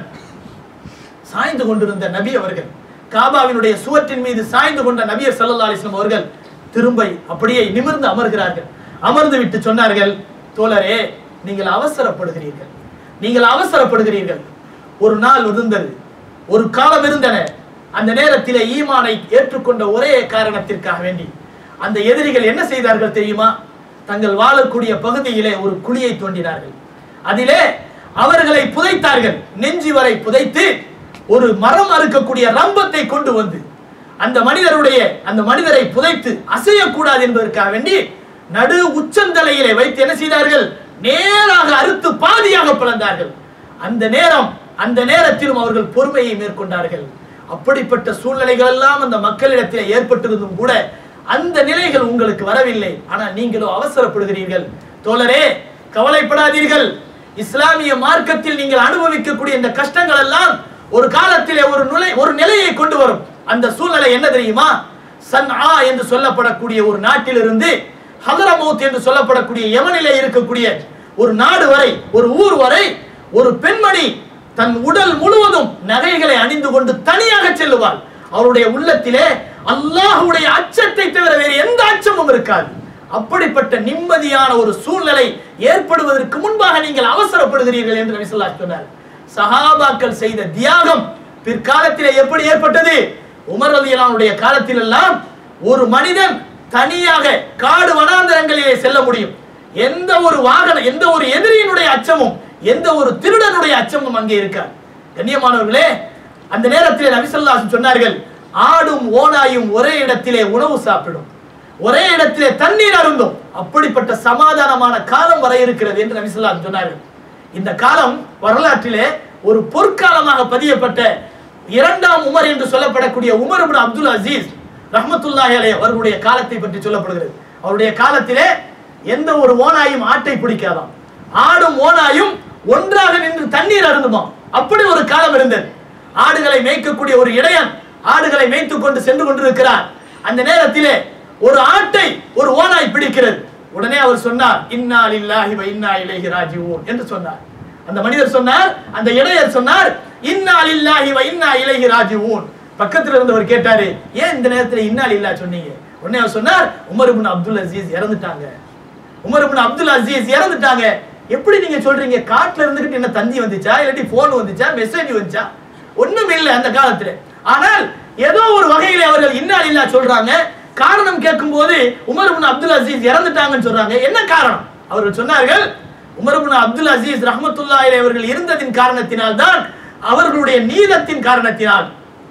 சாய்ந்து கொண்டிருந்த நபி அவர்கள் காபாவினுடைய சுவற்றின் மீது சாய்ந்து கொண்ட நபியர் ஸல்லல்லாஹு அலைஹி வஸல்லம் அவர்கள் திரும்ப அப்படியே நிமிர்ந்து அமர்கிறார்கள் அமர்ந்து விட்டு சொன்னார்கள் தோழரே நீங்கள் அவசரப்படுகிறீர்கள் நீங்கள் அவசரப்படுகிறீர்கள் ஒரு நாள் இருந்தது ஒரு காலம் இருந்தன அந்த நேரத்திலே ஈமானை ஏற்றுக்கொண்ட ஒரே காரணத்திற்காக வேண்டி அந்த எதிரிகள் என்ன செய்தார்கள் தெரியுமா தங்கள் வாழக்கூடிய பகுதியிலே ஒரு குழியை தோண்டினார்கள் அதிலே அவர்களை புதைத்தார்கள் நெஞ்சி வரை புதைத்து ஒரு மரம் அறுக்கக்கூடிய ரம்பத்தை கொண்டு வந்து அந்த மனிதருடைய அந்த மனிதரை புதைத்து அசையக்கூடாது என்பதற்காக வேண்டி நடு உச்சந்தலையிலே வைத்து என்ன செய்தார்கள் நேராக அறுத்து பாதியாக பிளந்தார்கள் அந்த நேரம் அந்த நேரத்திலும் அவர்கள் பொறுமையை மேற்கொண்டார்கள் அப்படிப்பட்ட சூழ்நிலைகள் எல்லாம் அந்த மக்களிடத்தில் ஏற்பட்டிருந்தும் கூட அந்த நிலைகள் உங்களுக்கு வரவில்லை ஆனால் நீங்களோ அவசரப்படுகிறீர்கள் தோழரே கவலைப்படாதீர்கள் இஸ்லாமிய மார்க்கத்தில் நீங்கள் அனுபவிக்கக்கூடிய இந்த கஷ்டங்கள் எல்லாம் ஒரு காலத்திலே ஒரு நிலை ஒரு நிலையை கொண்டு வரும் அந்த சூழ்நிலை என்ன தெரியுமா சன்ஆ என்று சொல்லப்படக்கூடிய ஒரு நாட்டிலிருந்து ஹதரமௌத் என்று சொல்லப்படக்கூடிய யமனிலே இருக்கக்கூடிய ஒரு நாடு வரை ஒரு ஊர் வரை ஒரு பெண்மணி தன் உடல் முழுவதும் நகைகளை அணிந்து கொண்டு தனியாக செல்லுவாள் அவருடைய உள்ளத்திலே அல்லாஹ்வுடைய அச்சத்தை தவிர வேறு எந்த அச்சமும் இருக்காது அப்படிப்பட்ட நிம்மதியான ஒரு சூழ்நிலை ஏற்படுவதற்கு முன்பாக நீங்கள் அவசரப்படுகிறீர்கள் என்று நபி ஸல்லல்லாஹு அலைஹி சொன்னார் சஹாபாக்கள் செய்த தியாகம் பிற்காலத்திலே எப்படி ஏற்பட்டது உமர் ரலியல்லாஹுடைய காலத்தில் எல்லாம் ஒரு மனிதன் தனியாக காடு வனாந்தரங்களிலே செல்ல முடியும் எந்த ஒரு வாகனம் எந்த ஒரு எதிரியினுடைய அச்சமும் எந்த ஒரு திருடனுடைய அச்சமும் அங்கே இருக்காது கண்ணியமானவர்களே அந்த நேரத்தில் நபிசல்லாசன் சொன்னார்கள் ஆடும் ஓனாயும் ஒரே இடத்திலே உணவு சாப்பிடும் ஒரே இடத்திலே தண்ணீர் அருந்தும் அப்படிப்பட்ட சமாதானமான காலம் வர இருக்கிறது என்று நபிசல்லாசன் சொன்னார்கள் இந்த காலம் வரலாற்றிலே ஒரு பொற்காலமாக பதியப்பட்ட இரண்டாம் உமர் என்று சொல்லப்படக்கூடிய உமர் இப்னு அப்துல் அசீஸ் ரஹ்மத்துல்லாஹி அலைஹி அவர்களுடைய காலத்தை பற்றி சொல்லப்படுகிறது அவருடைய காலத்திலே எந்த ஒரு ஓனாயும் ஆட்டை பிடிக்காதாம் ஆடும் ஓனாயும் ஒன்றாக நின்று தண்ணீர் அருந்துமாம் அப்படி ஒரு காலம் இருந்தது ஆடுகளை மேய்க்கக்கூடிய ஒரு இடையன் ஆடுகளை மேய்த்துக் கொண்டு சென்று கொண்டிருக்கிறார் அந்த நேரத்திலே ஒரு ஆட்டை ஒரு ஓனாய் பிடிக்கிறது உடனே அவர் சொன்னார் இன்னா லில்லாஹி வ இன்னா இலைஹி ராஜிஊன் என்று சொன்னார் அந்த மனிதர் சொன்னார் அந்த இடையர் சொன்னார் இன்னா லில்லாஹி வ இன்னா இலைஹி ராஜிஊன் பக்கத்துல இருந்தவர் கேட்டாரு ஏன் இந்த நேரத்துல இன்னா லில்லாஹ் சொன்னீங்க உடனே அவர் சொன்னார் உமர் இப்னு அப்துல் அசீஸ் இறந்துட்டாங்க உமர் இப்னு அப்துல் அசீஸ் இறந்துட்டாங்க எப்படி நீங்க சொல்றீங்க காட்டுல இருந்துகிட்டு என்ன தந்தி வந்துச்சா இல்லாட்டி போன் வந்துச்சா மெசேஜ் வந்துச்சா ஒண்ணும் இல்லை அந்த காலத்துல ஆனால் ஏதோ ஒரு வகையில அவர்கள் இன்னால் இல்லா சொல்றாங்க காரணம் கேட்கும்போது உமர் இப்னு அப்துல் அசீஸ் இறந்துட்டாங்கன்னு சொல்றாங்க என்ன காரணம் அவர்கள் சொன்னார்கள் உமர் இப்னு அப்துல் அசீஸ் ரஹ்மத்துல்லாஹி அவர்கள் இருந்ததின் காரணத்தினால் தான் அவர்களுடைய நீதத்தின் காரணத்தினால்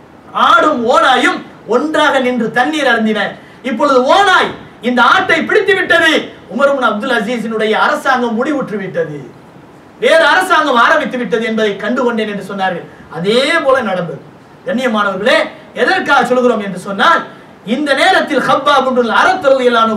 ஆடும் ஓனாயும் ஒன்றாக நின்று தண்ணீர் அருந்தின இப்பொழுது ஓனாய் இந்த ஆட்டை பிடித்து விட்டது உமர் இப்னு அப்துல் அசீஸினுடைய அரசாங்கம் முடிவுற்று விட்டது வேறு அரசாங்கம் ஆரம்பித்து விட்டது என்பதை கண்டுகொண்டேன் என்று சொன்னார்கள் அதே போல நடந்தது கண்ணியமானவர்களே எதற்காக சொல்கிறோம் என்று சொன்னால் இந்த நேரத்தில் ஹப்பா புண்டுல் அறத்தருளியலானு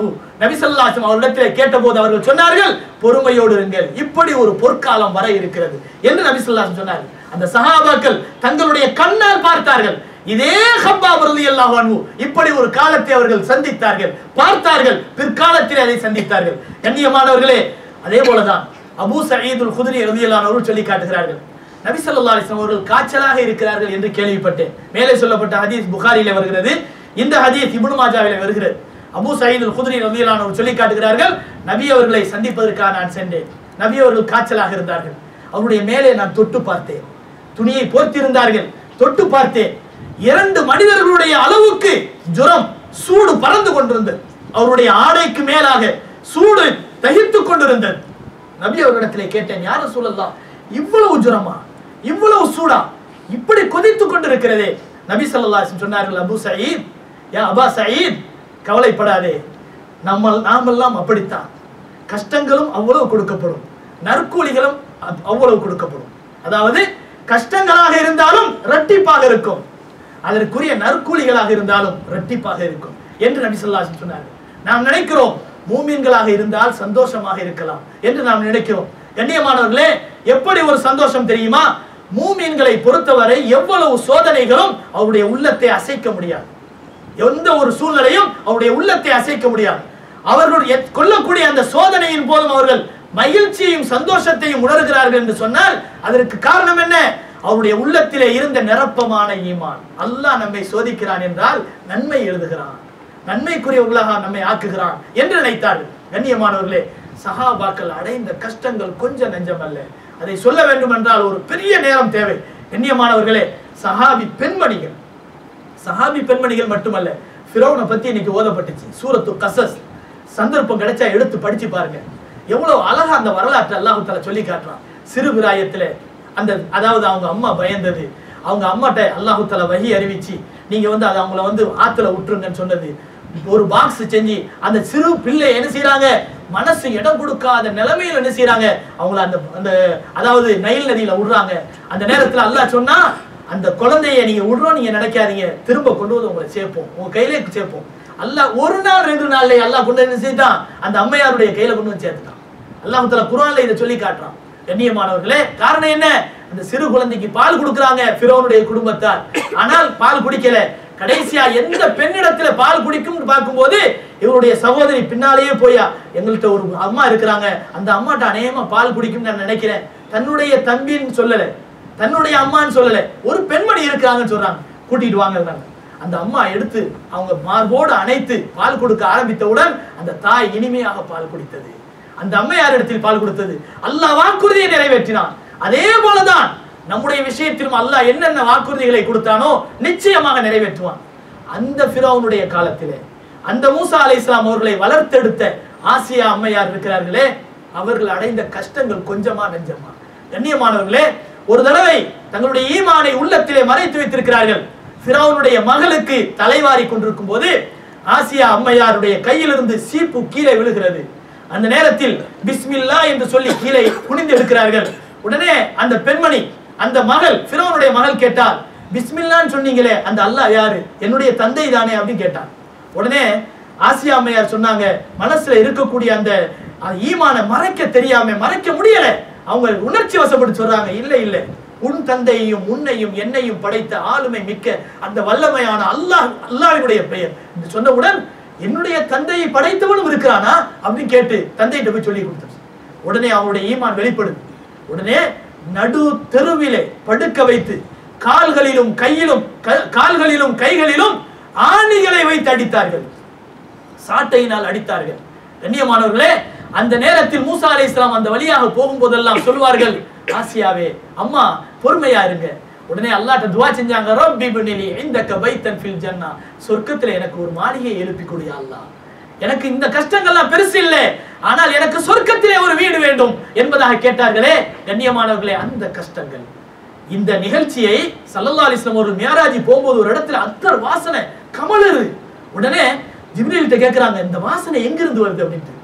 நபி ஸல்லல்லாஹு அலைஹி வஸல்லம் அவர்களிடத்தில் கேட்டபோது அவர்கள் சொன்னார்கள் பொறுமையோடு இருங்கள் இப்படி ஒரு பொற்காலம் வர இருக்கிறது என்று நபி ஸல்லல்லாஹு அலைஹி வஸல்லம் சொன்னார்கள் அந்த சஹாபாக்கள் தங்களுடைய கண்ணால் பார்த்தார்கள் இதே ஹப்பாப் ரலியல்லாஹு அன்ஹு இப்படி ஒரு காலத்தை அவர்கள் சந்தித்தார்கள் பார்த்தார்கள் பிற்காலத்தில் அதை சந்தித்தார்கள் கண்ணியமானவர்களே அதே போலதான் அபூ சயீதுல் குத்ரி ரலியல்லாஹு அன்ஹு அவர்கள் சொல்லி காட்டுகிறார்கள் நபி ஸல்லல்லாஹு அலைஹி வஸல்லம் அவர்கள் காய்ச்சலாக இருக்கிறார்கள் என்று கேள்விப்பட்டேன் மேலே சொல்லப்பட்ட ஹதீஸ் புகாரிலே வருகிறது இந்த ஹதீஸ் இப்னு மாஜாவிலே வருகிறது அபூ சயீத் அல் குத்ரி ரலியல்லாஹு அன்ஹு சொல்லி காட்டுகிறார்கள் நபி அவர்களை சந்திப்பதற்காக நான் சென்றேன் நபி அவர்கள் காய்ச்சலாக இருந்தார்கள் அவருடைய மேலே நான் தொட்டு பார்த்தேன் துணியை போர்த்திருந்தார்கள் தொட்டு பார்த்தேன் இரண்டு மனிதர்களுடைய அளவுக்கு ஜுரம் சூடு பறந்து கொண்டிருந்தது அவருடைய ஆடைக்கு மேலாக சூடு தகித்துக் கொண்டிருந்தது நபி அவர்களிடத்திலே கேட்டேன் யார சொல்லலாம் இவ்வளவு ஜுரமா இவ்வளவு சூடா இப்படி கொதித்துக் கொண்டிருக்கிறதே நபி ஸல்லல்லாஹு அலைஹி வஸல்லம் சொன்னார்கள் அபூ சயீத் யா அபா சயீத் கவலைப்படாதே நம்ம நாமெல்லாம் அப்படித்தான் கஷ்டங்களும் அவ்வளவு கொடுக்கப்படும் நற்கூலிகளும் அ- அவ்வளவு கொடுக்கப்படும் அதாவது கஷ்டங்களாக இருந்தாலும் இரட்டிப்பாக இருக்கும் அதற்குரிய நற்கூலிகளாக இருந்தாலும் இரட்டிப்பாக இருக்கும் என்று நபி ஸல்லல்லாஹு அலைஹி வஸல்லம் சொன்னார்கள் நாம் நினைக்கிறோம் மூமின்களாக இருந்தால் சந்தோஷமாக இருக்கலாம் என்று நாம் நினைக்கிறோம் கண்ணியமானவர்களே எப்படி ஒரு சந்தோஷம் தெரியுமா மூமின்களை பொறுத்தவரை எவ்வளவு சோதனைகளும் அவருடைய உள்ளத்தை அசைக்க முடியாது எந்த ஒரு சூழ்நிலையும் அவருடைய உள்ளத்தை அசைக்க முடியாது அவர்களுடைய கொல்லக்கூடிய அந்த சோதனையின் போதும் அவர்கள் மகிழ்ச்சியையும் சந்தோஷத்தையும் உணர்கிறார்கள் என்று சொன்னால் அதற்கு காரணம் என்ன அவருடைய உள்ளத்திலே இருந்த நிரப்பமான ஈமான் அல்லாஹ் நம்மை சோதிக்கிறான் என்றால் நன்மை எழுதுகிறான் நன்மைக்குரியவர்களாக நம்மை ஆக்குகிறான் என்று நினைத்தார்கள் கண்ணியமானவர்களே சஹாபாக்கள் அடைந்த கஷ்டங்கள் கொஞ்சம் நெஞ்சம் அல்ல அதை சொல்ல வேண்டும் என்றால் ஒரு பெரிய நேரம் தேவை கண்ணியமானவர்களே சஹாபி பெண்மணிகள் சஹாபி பெண்மணிகள் மட்டுமல்ல ஃபிரௌனை பத்தி இன்னைக்கு ஓதப்பட்டுச்சு சூரத்து கசஸ் சந்தர்ப்பம் கிடைச்சா எடுத்து படிச்சு பாருங்க எவ்வளவு அழகா அந்த வரலாற்றை அல்லாஹ் தஆலா சொல்லி காட்டுறான் சிறு பிராயத்துல அந்த அதாவது அவங்க அம்மா பயந்தது அவங்க அம்மாட்ட அல்லாஹு தஆலா வஹி அறிவிச்சு நீங்க வந்து அதை அவங்கள வந்து ஆத்துல விட்டுருங்கன்னு சொன்னது ஒரு பாக்ஸ் செஞ்சு அந்த சிறு பிள்ளை என்ன செய்றாங்க மனசு இடம் கொடுக்காத நிலைமையில என்ன செய்றாங்க அவங்கள அந்த அந்த அதாவது நைல் நதியில விடுறாங்க அந்த நேரத்துல அல்லாஹ் சொன்னா அந்த குழந்தைய நீங்க விடுறோம் நீங்க நினைக்காதீங்க திரும்ப கொண்டு வந்து உங்களை சேர்ப்போம் உங்க கையிலே சேர்ப்போம் அல்லாஹ் ஒரு நாள் ரெண்டு நாள்ல அல்லாஹ் கொண்டு வந்து சேர்த்தான் அந்த அம்மையாருடைய கையில கொண்டு வந்து சேர்த்துட்டான் அல்லாஹ் தஆலா குர்ஆன்ல இதை சொல்லி காட்டுறான் கண்ணியமானவர்களே காரணம் என்ன அந்த சிறு குழந்தைக்கு பால் கொடுக்குறாங்க ஃபிரௌனுடைய குடும்பத்தார் ஆனால் பால் குடிக்கல கடைசியா எந்த பெண்ணிடத்துல பால் குடிக்கும்னு பார்க்கும்போது இவருடைய சகோதரி பின்னாலேயே போயா எங்கள்கிட்ட ஒரு அம்மா இருக்கிறாங்க அந்த அம்மாட்ட அநேகமா பால் குடிக்கும்னு நான் நினைக்கிறேன் தன்னுடைய தம்பின்னு சொல்லல தன்னுடைய அம்மான்னு சொல்லல ஒரு பெண்மணி இருக்கிறாங்கன்னு சொல்றாங்க கூட்டிட்டு வாங்கறாங்க அந்த அம்மா எடுத்து அவங்க மார்போடு அணைத்து பால் கொடுக்க ஆரம்பித்தவுடன் அந்த தாய் இனிமையாக பால் குடித்தது அந்த அம்மையார் இடத்தில் பால் கொடுத்தது அல்லாஹ் வாக்குறுதியை நிறைவேற்றினான் அதே போலதான் நம்முடைய விஷயத்திலும் அல்லாஹ் என்னென்ன வாக்குறுதிகளை கொடுத்தானோ நிச்சயமாக நிறைவேற்றுவான் அந்த ஃபிரௌனுடைய காலத்திலே அந்த மூசா அலைஹிஸ்ஸலாம் அவர்களை வளர்த்தெடுத்த ஆசியா அம்மையார் இருக்கிறார்களே அவர்கள் அடைந்த கஷ்டங்கள் கொஞ்சமா நெஞ்சமா கண்ணியமானவர்களே ஒரு தடவை தங்களுடைய ஈமானை உள்ளத்திலே மறைத்து வைத்திருக்கிறார்கள் ஃபிரௌனுடைய மகளுக்கு தலைவாரி கொண்டிருக்கும் போது ஆசியா அம்மையாருடைய கையிலிருந்து சீப்பு கீழே விழுகிறது அந்த நேரத்தில் பிஸ்மில்லா என்று சொல்லி கீழே குனிந்து எடுக்கிறார்கள் உடனே அந்த பெண்மணி அந்த மகள் ஃபிரௌனுடைய மகள் கேட்டால் பிஸ்மில்லான்னு சொன்னீங்களே அந்த அல்லாஹ் யாரு என்னுடைய தந்தை தானே அப்படின்னு கேட்டான் உடனே ஆசியா அம்மையார் சொன்னாங்க மனசுல இருக்கக்கூடிய அந்த அந்த ஈமான மறைக்க தெரியாம மறைக்க முடியல அவங்க உணர்ச்சி வசப்பட்டு சொல்றாங்க இல்ல இல்ல உன் தந்தையையும் உன்னையும் என்னையும் படைத்த ஆளுமை மிக்க அந்த வல்லமையான அல்லாஹ் அல்லாஹ்வினுடைய பெயர் என்று சொன்னவுடன் என்னுடைய தந்தையை படைத்தவனும் இருக்கிறானா அப்படின்னு கேட்டு தந்தையிட்ட போய் சொல்லி கொடுத்தார் உடனே அவருடைய ஈமான் வெளிப்படுது உடனே நடு தெருவிலே படுக்க வைத்து கால்களிலும் கையிலும் க- கால்களிலும் கைகளிலும் ஆணிகளை வைத்து அடித்தார்கள் சாட்டையினால் அடித்தார்கள் கண்ணியமானவர்களே அந்த நேரத்தில் மூசா அலைஹிஸ்ஸலாம் அந்த வழியாக போகும்போதெல்லாம் சொல்வார்கள் ஆசியாவே அம்மா பொறுமையா இருங்க உடனே அல்லாஹ்ட்ட துவா செஞ்சாங்க ரப்பி பினிலி இந்தக பைத்தன் ஃபில் ஜன்னா சொர்க்கத்துல எனக்கு ஒரு மாளிகையை எழுப்பி கொடு யா அல்லாஹ் எனக்கு இந்த கஷ்டங்கள்லாம் பெருசு இல்லை ஆனால் எனக்கு சொர்க்கத்திலே ஒரு வீடு வேண்டும் என்பதாக கேட்டார்களே கண்ணியமானவர்களே அந்த கஷ்டங்கள் இந்த நிகழ்ச்சியை சல்லல்லா அலிஸ்லாம் ஒரு மேராஜி போகும்போது ஒரு இடத்துல அத்தர் வாசனை கமலுது உடனே ஜிப்ரீல்கிட்ட கேட்கிறாங்க இந்த வாசனை எங்கிருந்து வருது அப்படின்ட்டு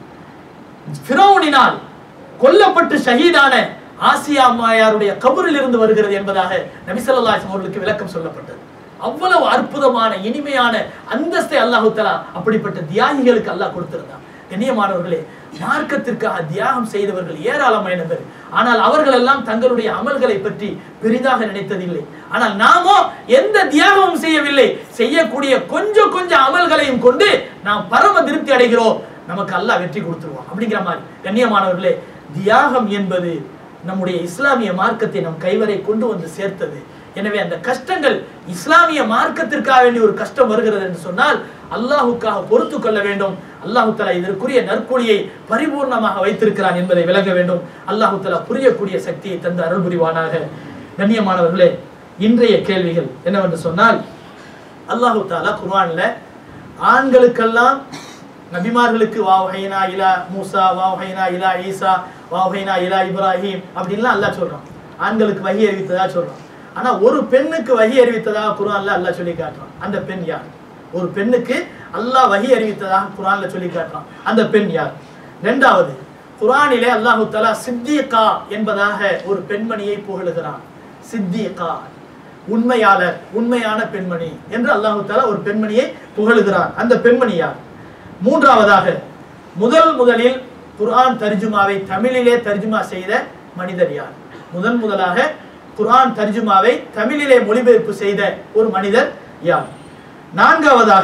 ஃபிரௌனினால் கொல்லப்பட்டு ஷஹீதான ஆசியா அம்மையாருடைய கபரில் இருந்து வருகிறது என்பதாக நபி ஸல்லல்லாஹு அலைஹி வஸல்லம் அவர்களுக்கு விளக்கம் சொல்லப்பட்டது அவ்வளவு அற்புதமான இனிமையான அந்தஸ்தை அல்லாஹு தஆலா அப்படிப்பட்ட தியாகிகளுக்கு அல்லாஹ் கொடுத்திருந்தான் கண்ணியமானவர்களே மார்க்கத்திற்காக தியாகம் செய்தவர்கள் ஏராளமான பேர் ஆனால் அவர்கள் எல்லாம் தங்களுடைய அமல்களை பற்றி பெரிதாக நினைத்ததில்லை ஆனால் நாமோ எந்த தியாகமும் செய்யவில்லை செய்யக்கூடிய கொஞ்சம் கொஞ்சம் அமல்களையும் கொண்டு நாம் பரம திருப்தி அடைகிறோம் நமக்கு அல்லாஹ் வெற்றி கொடுத்துருவான் அப்படிங்கிற மாதிரி கண்ணியமானவர்களே தியாகம் என்பது நம்முடைய இஸ்லாமிய மார்க்கத்தை நம் கைவரை கொண்டு வந்து சேர்த்தது எனவே அந்த கஷ்டங்கள் இஸ்லாமிய மார்க்கத்திற்காக வேண்டிய ஒரு கஷ்டம் வருகிறது என்று சொன்னால் அல்லாஹுக்காக பொறுத்து கொள்ள வேண்டும் அல்லாஹு தலா இதற்குரிய நற்கூலியை பரிபூர்ணமாக வைத்திருக்கிறான் என்பதை விளங்க வேண்டும் அல்லாஹு தலா புரியக்கூடிய சக்தியை தந்து அருள் புரிவானாக கண்ணியமானவர்களே இன்றைய கேள்விகள் என்னவென்று சொன்னால் அல்லாஹு தாலா குர்ஆன்ல ஆண்களுக்கெல்லாம் நபிமார்களுக்கு வாவஹைனா இலா மூசா வாவஹைனா இலா ஈசா வாவஹைனா இலா இப்ராஹிம் அப்படின்லாம் அல்லாஹ் சொல்றான் ஆண்களுக்கு வகி அறிவித்ததா சொல்றான் ஆனா ஒரு பெண்ணுக்கு வகி அறிவித்ததாக குர்ஆன்ல அல்லாஹ் சொல்லி காட்டுறான் அந்த பெண் யார் ஒரு பெண்ணுக்கு அல்லாஹ் வகி அறிவித்ததாக குர்ஆன்ல சொல்லி காட்டுறான் அந்த பெண் யார் இரண்டாவது குர்ஆனிலே அல்லாஹு தஆலா சித்திகா என்பதாக ஒரு பெண்மணியை புகழுகிறான் சித்திகா உண்மையாளர் உண்மையான பெண்மணி என்று அல்லாஹு தஆலா ஒரு பெண்மணியை புகழுகிறான் அந்த பெண்மணி யார் மூன்றாவதாக முதல் முதலில் குர்ஆன் தர்ஜுமாவை தமிழிலே தர்ஜுமா செய்த மனிதர் யார் முதன் முதலாக குர்ஆன் தர்ஜுமாவை தமிழிலே மொழிபெயர்ப்பு செய்த ஒரு மனிதர் யார் நான்காவதாக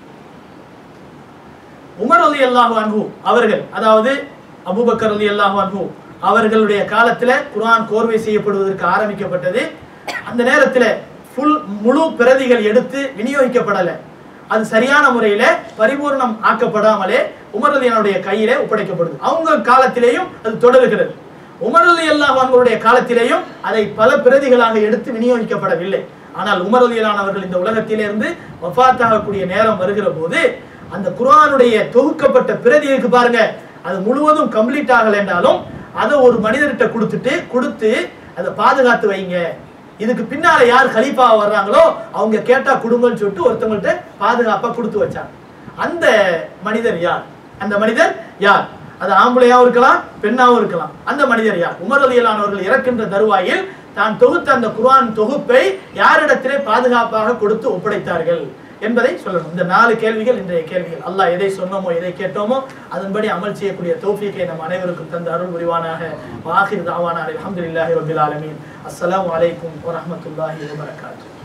உமர் அலி அல்லாஹு அன்ஹு அவர்கள் அதாவது அபூபக்கர் அலி அல்லாஹு அன்ஹு அவர்களுடைய காலத்துல குர்ஆன் கோர்வை செய்யப்படுவதற்கு ஆரம்பிக்கப்பட்டது அந்த நேரத்துல ஃபுல் முழு பிரதிகள் எடுத்து விநியோகிக்கப்படல அது சரியான முறையில பரிபூர்ணம் ஆக்கப்படாமலே உமர் அலியனுடைய கையிலே ஒப்படைக்கப்படுது அவங்க காலத்திலேயும் அது தொடருகிறது உமர் அலி அல்லாஹ் அவர்களுடைய காலத்திலேயும் அதை பல பிரதிகளாக எடுத்து விநியோகிக்கப்படவில்லை ஆனால் உமர் அலியலான் அவர்கள் இந்த உலகத்திலிருந்து வஃபாத்தாகக்கூடிய நேரம் வருகிற போது அந்த குர்ஆனுடைய தொகுக்கப்பட்ட பிரதி இருக்கு பாருங்க அது முழுவதும் கம்ப்ளீட் ஆகல என்றாலும் அதை ஒரு மனிதர்கிட்ட கொடுத்துட்டு கொடுத்து அதை பாதுகாத்து வைங்க இதுக்கு பின்னால யார் கலீஃபா வர்றாங்களோ அவங்க கேட்டா கொடுங்கன்னு சொல்லிட்டு ஒருத்தவங்கள்ட்ட பாதுகாப்பா கொடுத்து வச்சாங்க அந்த மனிதர் யார் அந்த மனிதர் யார் அது ஆம்பளையாவும் இருக்கலாம் பெண்ணாவும் இருக்கலாம் அந்த மனிதர் யார் உமர் அலியலானவர்கள் இறக்கின்ற தருவாயில் தான் தொகுத்த அந்த குர்ஆன் தொகுப்பை யாரிடத்திலே பாதுகாப்பாக கொடுத்து ஒப்படைத்தார்கள் என்பதை சொல்லணும் இந்த நாலு கேள்விகள் இன்றைய கேள்விகள் அல்லாஹ் எதை சொன்னோமோ எதை கேட்டோமோ அதன்படி அமல் செய்யக்கூடிய தௌஃபீக்கை நம் அனைவருக்கும் தந்து அருள் புரிவானாக வாஹிர் தாவானா அல்ஹம்துலில்லாஹி ரபில் ஆலமீன் அஸ்ஸலாமு அலைக்கும் வரஹ்மத்துல்லாஹி வபரகாத்துஹு